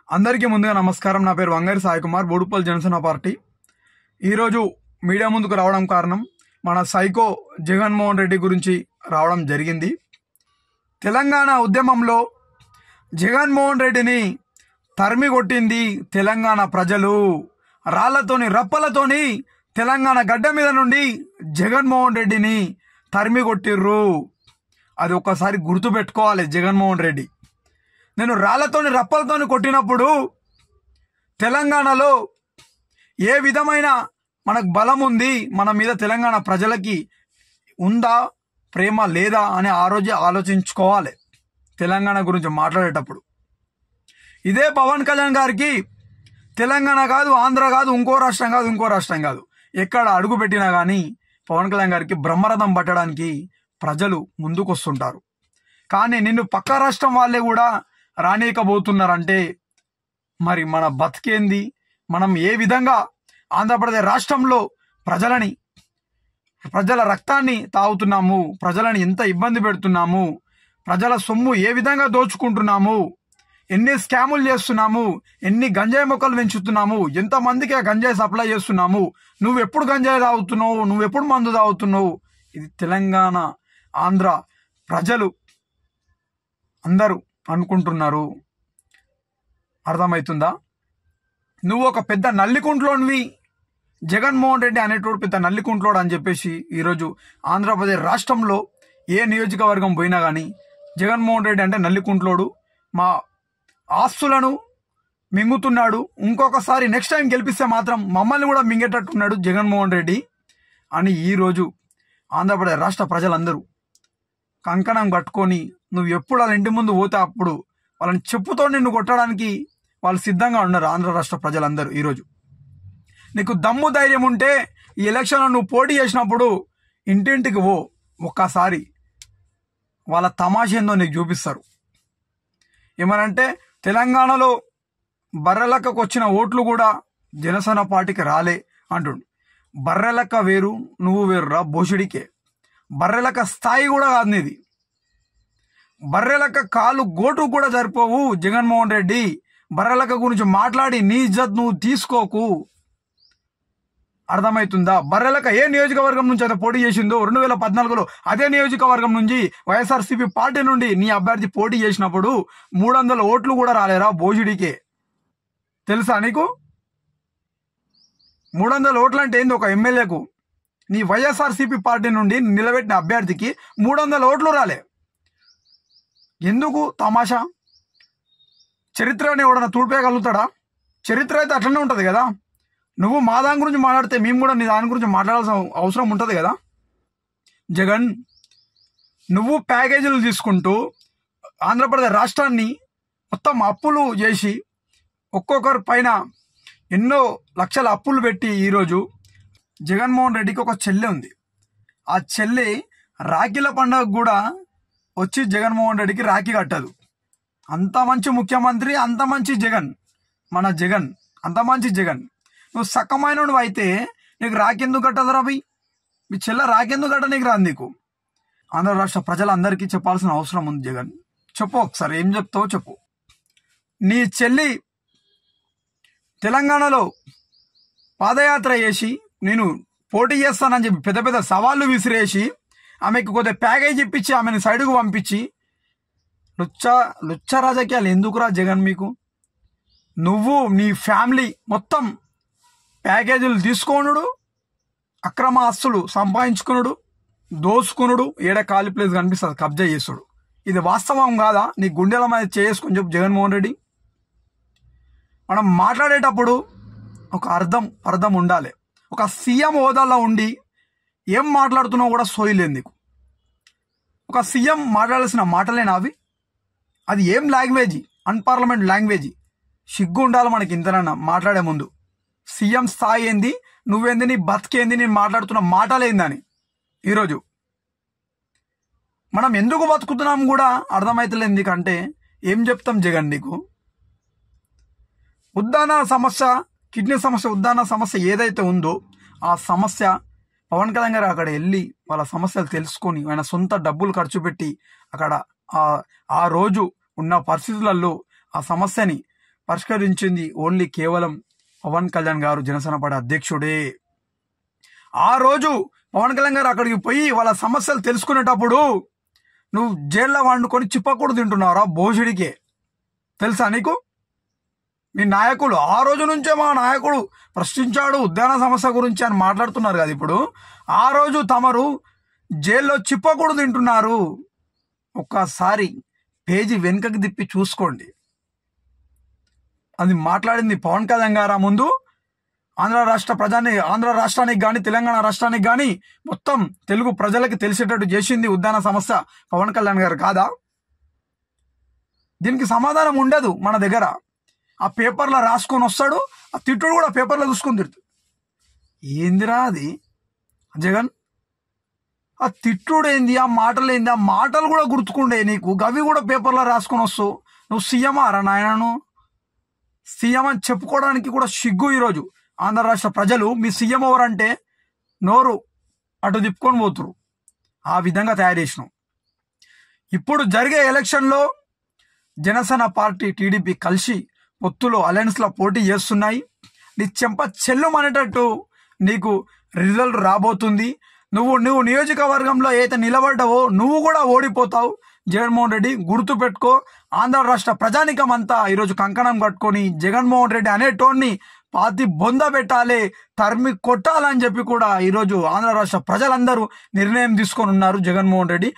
అందరికీ ముందుగా నమస్కారం నా పేరు వంగారి సాయి కుమార్ బోడుపల్లి జనసేన పార్టీ ఈరోజు మీడియా ముందుకు రావడం కారణం మన సైకో జగన్మోహన్ రెడ్డి గురించి రావడం జరిగింది తెలంగాణ ఉద్యమంలో జగన్మోహన్ రెడ్డిని తరిమి కొట్టింది తెలంగాణ ప్రజలు రాళ్లతోని రప్పలతోని తెలంగాణ గడ్డ మీద నుండి జగన్మోహన్ రెడ్డిని తరిమి కొట్టిర్రు అది ఒక్కసారి గుర్తుపెట్టుకోవాలి జగన్మోహన్ రెడ్డి నేను రాళ్లతోని రప్పలతోని కొట్టినప్పుడు తెలంగాణలో ఏ విధమైన మనకు బలం ఉంది మన మీద తెలంగాణ ప్రజలకి ఉందా ప్రేమ లేదా అని ఆ రోజే ఆలోచించుకోవాలి తెలంగాణ గురించి మాట్లాడేటప్పుడు ఇదే పవన్ కళ్యాణ్ గారికి తెలంగాణ కాదు ఆంధ్ర కాదు ఇంకో రాష్ట్రం కాదు ఇంకో రాష్ట్రం కాదు ఎక్కడ అడుగు పెట్టినా కానీ పవన్ కళ్యాణ్ గారికి బ్రహ్మరథం పట్టడానికి ప్రజలు ముందుకొస్తుంటారు కానీ నిన్ను పక్క రాష్ట్రం వాళ్ళే కూడా రానీయకపోతున్నారంటే మరి మన బతికేంది మనం ఏ విధంగా ఆంధ్రప్రదేశ్ రాష్ట్రంలో ప్రజలని ప్రజల రక్తాన్ని తాగుతున్నాము ప్రజలని ఎంత ఇబ్బంది పెడుతున్నాము ప్రజల సొమ్ము ఏ విధంగా దోచుకుంటున్నాము ఎన్ని స్కాములు చేస్తున్నాము ఎన్ని గంజాయి మొక్కలు పెంచుతున్నాము ఎంతమందికి ఆ గంజాయి సప్లై చేస్తున్నాము నువ్వు ఎప్పుడు గంజాయి తాగుతున్నావు నువ్వు ఎప్పుడు మందు తాగుతున్నావు ఇది తెలంగాణ ఆంధ్ర ప్రజలు అందరూ అనుకుంటున్నారు అర్థమవుతుందా నువ్వు ఒక పెద్ద నల్లికుంట్లోనివి జగన్మోహన్ రెడ్డి అనేటోడు పెద్ద నల్లికుంట్లోడు అని చెప్పేసి ఈరోజు ఆంధ్రప్రదేశ్ రాష్ట్రంలో ఏ నియోజకవర్గం పోయినా కానీ జగన్మోహన్ రెడ్డి అంటే నల్లికుంట్లోడు మా ఆస్తులను మింగుతున్నాడు ఇంకొకసారి నెక్స్ట్ టైం గెలిపిస్తే మాత్రం మమ్మల్ని కూడా మింగేటట్టున్నాడు జగన్మోహన్ రెడ్డి అని ఈరోజు ఆంధ్రప్రదేశ్ రాష్ట్ర ప్రజలందరూ కంకణం కట్టుకొని నువ్వు ఎప్పుడు వాళ్ళ ఇంటి ముందు పోతే అప్పుడు వాళ్ళని చెప్పుతో నిన్ను కొట్టడానికి వాళ్ళు సిద్ధంగా ఉన్నారు ఆంధ్ర రాష్ట్ర ప్రజలందరూ ఈరోజు నీకు దమ్ము ధైర్యం ఉంటే ఈ ఎలక్షన్లో నువ్వు పోటీ చేసినప్పుడు ఇంటింటికి పో ఒక్కసారి వాళ్ళ తమాష ఏందో నీకు చూపిస్తారు ఏమనంటే తెలంగాణలో బర్రెలక్కకు వచ్చిన ఓట్లు కూడా జనసేన పార్టీకి రాలే అంటుండు బర్రెలక్క వేరు నువ్వు వేరురా బోషుడికే బర్రెలక్క స్థాయి కూడా కాదు నీది బర్రెలక్క కాలు గోటు కూడా సరిపోవు జగన్మోహన్ రెడ్డి బర్రెలక్క గురించి మాట్లాడి నీ ఇజ్జత్ నువ్వు తీసుకోకు అర్థమవుతుందా బర్రెలక ఏ నియోజకవర్గం నుంచి అయితే పోటీ చేసిందో రెండు వేల పద్నాలుగులో అదే నియోజకవర్గం నుంచి వైఎస్ఆర్సీపీ పార్టీ నుండి నీ అభ్యర్థి పోటీ చేసినప్పుడు మూడు వందల ఓట్లు కూడా రాలేరా భోజుడికే తెలుసా నీకు మూడు వందల ఓట్లు అంటే ఏంది ఒక ఎమ్మెల్యేకు నీ వైఎస్ఆర్సీపీ పార్టీ నుండి నిలబెట్టిన అభ్యర్థికి మూడు వందల ఓట్లు రాలే ఎందుకు తమాషా చరిత్రని ఎవడన్నా తూడిపేయగలుగుతాడా చరిత్ర అయితే అట్లనే ఉంటుంది కదా నువ్వు మా దాని గురించి మాట్లాడితే మేము కూడా నీ దాని గురించి మాట్లాడాల్సిన అవసరం ఉంటుంది కదా జగన్ నువ్వు ప్యాకేజీలు తీసుకుంటూ ఆంధ్రప్రదేశ్ రాష్ట్రాన్ని మొత్తం అప్పులు చేసి ఒక్కొక్కరి పైన ఎన్నో లక్షల అప్పులు పెట్టి ఈరోజు జగన్మోహన్ రెడ్డికి ఒక చెల్లె ఉంది ఆ చెల్లి రాఖీల పండుగ కూడా వచ్చి జగన్మోహన్ రెడ్డికి రాఖీ కట్టదు అంత మంచి ముఖ్యమంత్రి అంత మంచి జగన్ మన జగన్ అంత మంచి జగన్ నువ్వు సక్కమైన అయితే నీకు రాకెందుకు కట్టదు రవి మీ చెల్ల రాకెందుకు కట్ట నీకు రాదు నీకు ఆంధ్ర రాష్ట్ర ప్రజలందరికీ చెప్పాల్సిన అవసరం ఉంది జగన్ చెప్పు ఒకసారి ఏం చెప్తావో చెప్పు నీ చెల్లి తెలంగాణలో పాదయాత్ర చేసి నేను పోటీ చేస్తానని చెప్పి పెద్ద పెద్ద సవాళ్ళు విసిరేసి ఆమెకు కొద్దిగా ప్యాకేజ్ ఇప్పించి ఆమెను సైడ్కు పంపించి లుచ్చ లుచ్చ రాజకీయాలు ఎందుకురా జగన్ మీకు నువ్వు నీ ఫ్యామిలీ మొత్తం ప్యాకేజీలు తీసుకోనుడు అక్రమ ఆస్తులు సంపాదించుకునుడు దోసుకునుడు ఏడ ఖాళీ ప్లేస్ కనిపిస్తుంది కబ్జా చేసుడు ఇది వాస్తవం కాదా నీ గుండెల మీద చేసుకుని చెప్పు జగన్మోహన్ రెడ్డి మనం మాట్లాడేటప్పుడు ఒక అర్థం అర్థం ఉండాలి ఒక సీఎం హోదాలో ఉండి ఏం మాట్లాడుతున్నావు కూడా సోయలేదు నీకు ఒక సీఎం మాట్లాడాల్సిన మాటలేనా అవి అది ఏం లాంగ్వేజ్ అన్పార్లమెంట్ లాంగ్వేజ్ సిగ్గు ఉండాలి మనకి ఇంతనన్నా మాట్లాడే ముందు సీఎం స్థాయి ఏంది నువ్వేంది నీ బతికేంది నేను మాట్లాడుతున్న మాటలేందని ఈరోజు మనం ఎందుకు బతుకుతున్నాం కూడా అర్థమవుతలేదు ఎందుకంటే ఏం చెప్తాం జగన్ నీకు ఉద్దాన సమస్య కిడ్నీ సమస్య ఉద్దాన సమస్య ఏదైతే ఉందో ఆ సమస్య పవన్ కళ్యాణ్ గారు అక్కడ వెళ్ళి వాళ్ళ సమస్యలు తెలుసుకొని ఆయన సొంత డబ్బులు ఖర్చు పెట్టి అక్కడ ఆ ఆ రోజు ఉన్న పరిస్థితులలో ఆ సమస్యని పరిష్కరించింది ఓన్లీ కేవలం పవన్ కళ్యాణ్ గారు జనసేన పార్టీ అధ్యక్షుడే ఆ రోజు పవన్ కళ్యాణ్ గారు అక్కడికి పోయి వాళ్ళ సమస్యలు తెలుసుకునేటప్పుడు నువ్వు జైల్లో వండుకొని చిప్పకూడు తింటున్నావురా భోజుడికే తెలుసా నీకు మీ నాయకులు ఆ రోజు నుంచే మా నాయకుడు ప్రశ్నించాడు ఉద్యాన సమస్య గురించి అని మాట్లాడుతున్నారు కదా ఇప్పుడు ఆ రోజు తమరు జైల్లో చిప్పకూడు తింటున్నారు ఒక్కసారి పేజీ వెనుకకి తిప్పి చూసుకోండి అది మాట్లాడింది పవన్ కళ్యాణ్ గారా ముందు ఆంధ్ర రాష్ట్ర ప్రజాని ఆంధ్ర రాష్ట్రానికి కానీ తెలంగాణ రాష్ట్రానికి కానీ మొత్తం తెలుగు ప్రజలకి తెలిసేటట్టు చేసింది ఉద్యాన సమస్య పవన్ కళ్యాణ్ గారు కాదా దీనికి సమాధానం ఉండదు మన దగ్గర ఆ పేపర్లో రాసుకొని వస్తాడు ఆ తిట్టుడు కూడా పేపర్లో చూసుకొని తిడుతుంది ఏందిరా అది జగన్ ఆ తిట్టుడు ఏంది ఆ మాటలు ఏంది ఆ మాటలు కూడా గుర్తుకుండే నీకు గవి కూడా పేపర్లో రాసుకొని వస్తావు నువ్వు సీఎం ఆరా నాయనను సీఎం అని చెప్పుకోవడానికి కూడా సిగ్గు ఈరోజు ఆంధ్ర రాష్ట్ర ప్రజలు మీ సీఎం ఎవరంటే నోరు అటు తిప్పుకొని పోతురు ఆ విధంగా తయారు చేసినాం ఇప్పుడు జరిగే ఎలక్షన్లో జనసేన పార్టీ టీడీపీ కలిసి పొత్తులో అలయన్స్లో పోటీ చేస్తున్నాయి నీ చెంప చెల్లుమనేటట్టు నీకు రిజల్ట్ రాబోతుంది నువ్వు నువ్వు నియోజకవర్గంలో ఏదైతే నిలబడ్డావో నువ్వు కూడా ఓడిపోతావు జగన్మోహన్ రెడ్డి గుర్తు పెట్టుకో ఆంధ్ర రాష్ట్ర ప్రజానికం అంతా ఈరోజు కంకణం కట్టుకొని జగన్మోహన్ రెడ్డి అనేటోన్ని పాతి బొంద పెట్టాలి తరిమి కొట్టాలని చెప్పి కూడా ఈరోజు ఆంధ్ర రాష్ట్ర ప్రజలందరూ నిర్ణయం తీసుకొని ఉన్నారు జగన్మోహన్ రెడ్డి